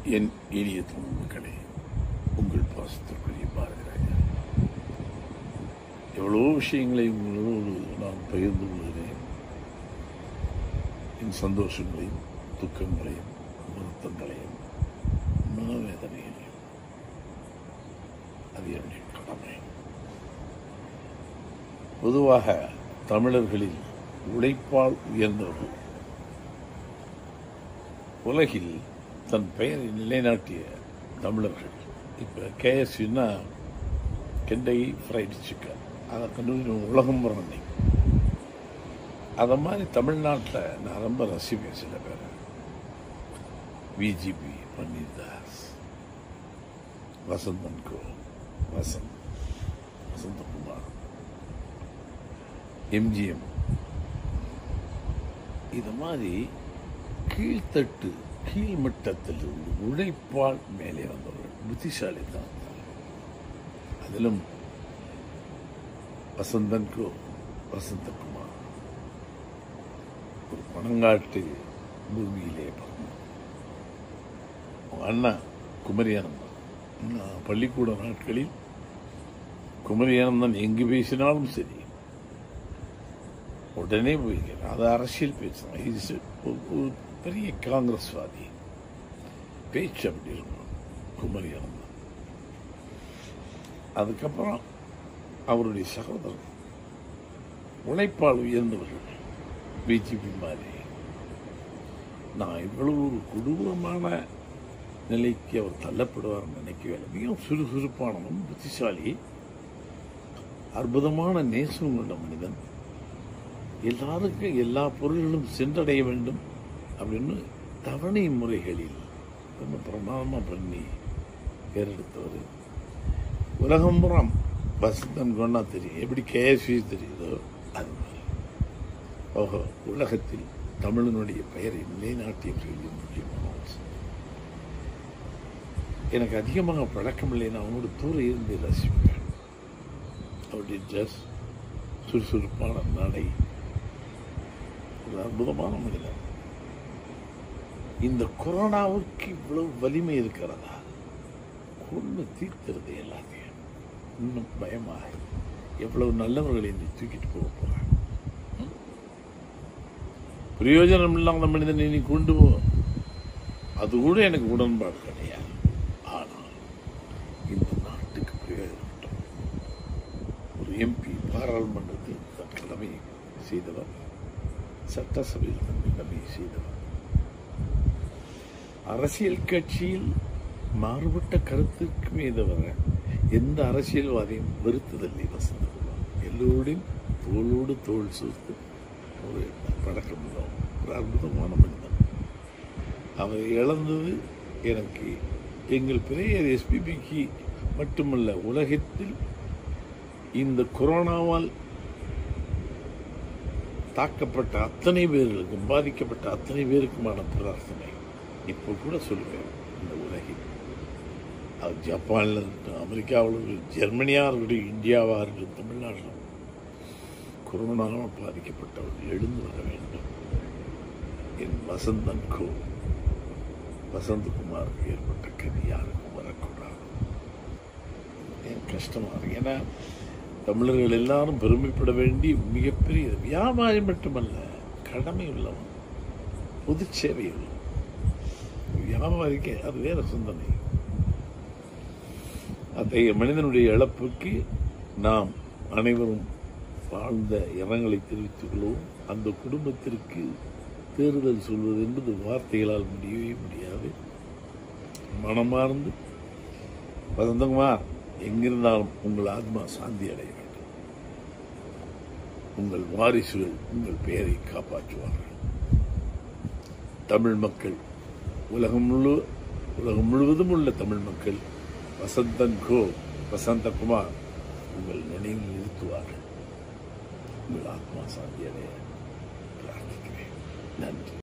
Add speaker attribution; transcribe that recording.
Speaker 1: என் இனிய தமிழ் மக்களே உங்கள் பாசத்திற்குரிய பாரதி ராஜா எவ்வளோ விஷயங்களை உங்களோடு நான் பகிர்ந்து கொள்கிறேன் என் சந்தோஷங்களையும் துக்கங்களையும் வருத்தங்களையும் மனவேதனைகளையும் அது என்னுடைய கடமை பொதுவாக தமிழர்களில் உழைப்பால் உயர்ந்தவர்கள் உலகில் தன் பெயரை நிலைநாட்டிய தமிழர்கள் இப்போ கேஎஸ்சின்னா கெண்டை ஃப்ரைடு சிக்கன் அதை கண்டு உலகம் பிறந்தீங்க அதை மாதிரி தமிழ்நாட்டில் நான் ரொம்ப ரசிப்பேன் சில பேர் விஜிபி பன்னீர்தாஸ் வசந்தன் கோ வசந்த் வசந்தகுமார் எம்ஜிஎம் இது மாதிரி கீழ்த்தட்டு கீழ்மட்டத்தில் இருந்து உழைப்பால் மேலே வந்தவர்கள் புத்திசாலி தான் அதிலும் வசந்தன்கோ வசந்தகுமார் ஒரு பணங்காட்டு பூமியிலே பிறந்தார். அவங்க அண்ணா குமரியானந்தன் நான் பள்ளிக்கூட நாட்களில் குமரியானந்தன் எங்கு பேசினாலும் சரி உடனே போயிருக்கிறேன் அது அரசியல் பேசுறான் He's a- ஒரு- ஒரு பெரிய காங்கிரஸ்வாதி பேச்சு அப்படி இருக்கும் குமரியானந்தன் அதுக்கப்புறம் அவருடைய சகோதரர் உழைப்பால் உயர்ந்தவர்கள் பிஜேபி மாதிரி நான் இவ்வளவு ஒரு கொடூரமான நிலைக்கு அவர் தள்ளப்படுவார் நினைக்கவே இல்லை மிகவும் சுறுசுறுப்பானவன் புத்திசாலி அற்புதமான நேசம் கொண்ட மனிதன் எல்லாருக்கும் எல்லா பொருள்களும் சென்றடைய வேண்டும் அப்படின்னு தவணை முறைகளில் ரொம்ப பிரமாதமா பண்ணி பேரெடுத்தவர் உலகம் புறம் வசந்தன் கொண்டா தெரியும் எப்படி கேஎஸ்வி தெரியுதோ அது மாதிரி ஓஹோ உலகத்தில் தமிழனுடைய பெயரை நிலைநாட்டியவர்களில் முக்கியமான அம்சம். எனக்கு அதிகமாக பழக்கம் இல்லை நான் அவனோட தூர இருந்து ரசிப்பேன் அவருடைய ட்ரெஸ் சுறுசுறுப்பான நடை ஒரு அற்புதமான மனிதன் இந்த கொரோனாவுக்கு இவ்வளவு வலிமை இருக்கிறதா கொண்டு தீர்க்கிறது எல்லாத்தையும் இன்னும் பயமாக எவ்வளவு நல்லவர்களை நீ தூக்கிட்டு போக போறாங்க ம்? பிரயோஜனம் இல்லாத மனிதனை நீ கொண்டு போ அது கூட எனக்கு உடன்பாடு கிடையாது ஆனால் இந்த நாட்டுக்கு பிரயோஜனம் ஒரு எம்பி பாராளுமன்றத்தில் தன் கடமையை செய்தவர் சட்டசபையில் தன் கடமையை செய்தவர் அரசியல் கட்சியில் மாறுபட்ட கருத்துக்குமே தவிர எந்த அரசியல்வாதியும் வெறுத்ததில்லை வசந்தகுமார் எல்லோருடையும் தோளோடு தோள் சேர்த்து ஒரு பழக்கம் உள்ளவன். ஒரு அற்புதமான மனிதன் அவர் இழந்தது எனக்கு எங்கள் பெரியர் எஸ்பிபிக்கு மட்டுமல்ல உலகத்தில் இந்த கொரோனாவால் தாக்கப்பட்ட அத்தனை பேர்களுக்கும் பாதிக்கப்பட்ட அத்தனை பேருக்குமான பிரார்த்தனை இப்போ கூட சொல்லுவேன் இந்த உலகில் அது ஜப்பானில் இருக்கட்டும் அமெரிக்காவில் இருக்கட்டும் ஜெர்மனியாக இருக்கட்டும் இந்தியாவாக இருக்கட்டும் தமிழ்நாட்டில் கொரோனாவால் பாதிக்கப்பட்டவர்கள் எழுந்து வர வேண்டும் என் வசந்தன் கோ வசந்தகுமாருக்கு ஏற்பட்ட கதி யாருக்கும் வரக்கூடாது ஏன் கஷ்டமா இருக்கு ஏன்னா தமிழர்கள் எல்லாரும் பெருமைப்பட வேண்டிய மிகப்பெரிய வியாபாரி மட்டுமல்ல கடமை உள்ளவன் பொது சேவை உள்ளவன் வியாபாரிக்கு அது வேற சிந்தனை அத்தகைய மனிதனுடைய இழப்புக்கு நாம் அனைவரும் வாழ்ந்த இரங்கலை தெரிவித்துக் கொள்வோம் அந்த குடும்பத்திற்கு தேறுதல் சொல்வது என்பது வார்த்தைகளால் முடியவே முடியாது மனமார்ந்து வசந்தகுமார் எங்கிருந்தாலும் உங்கள் ஆத்மா சாந்தி அடைய வேண்டும் உங்கள் வாரிசுகள் உங்கள் பெயரை காப்பாற்றுவார்கள் தமிழ் மக்கள் உலகம் முழு உலகம் முழுவதும் உள்ள தமிழ் மக்கள் வசந்தன் கோ வசந்தகுமார் உங்கள் நினைவில் நிறுத்துவார்கள் உங்கள் ஆத்மா சாந்தி அடைய பிரார்த்திக்கிறேன் நன்றி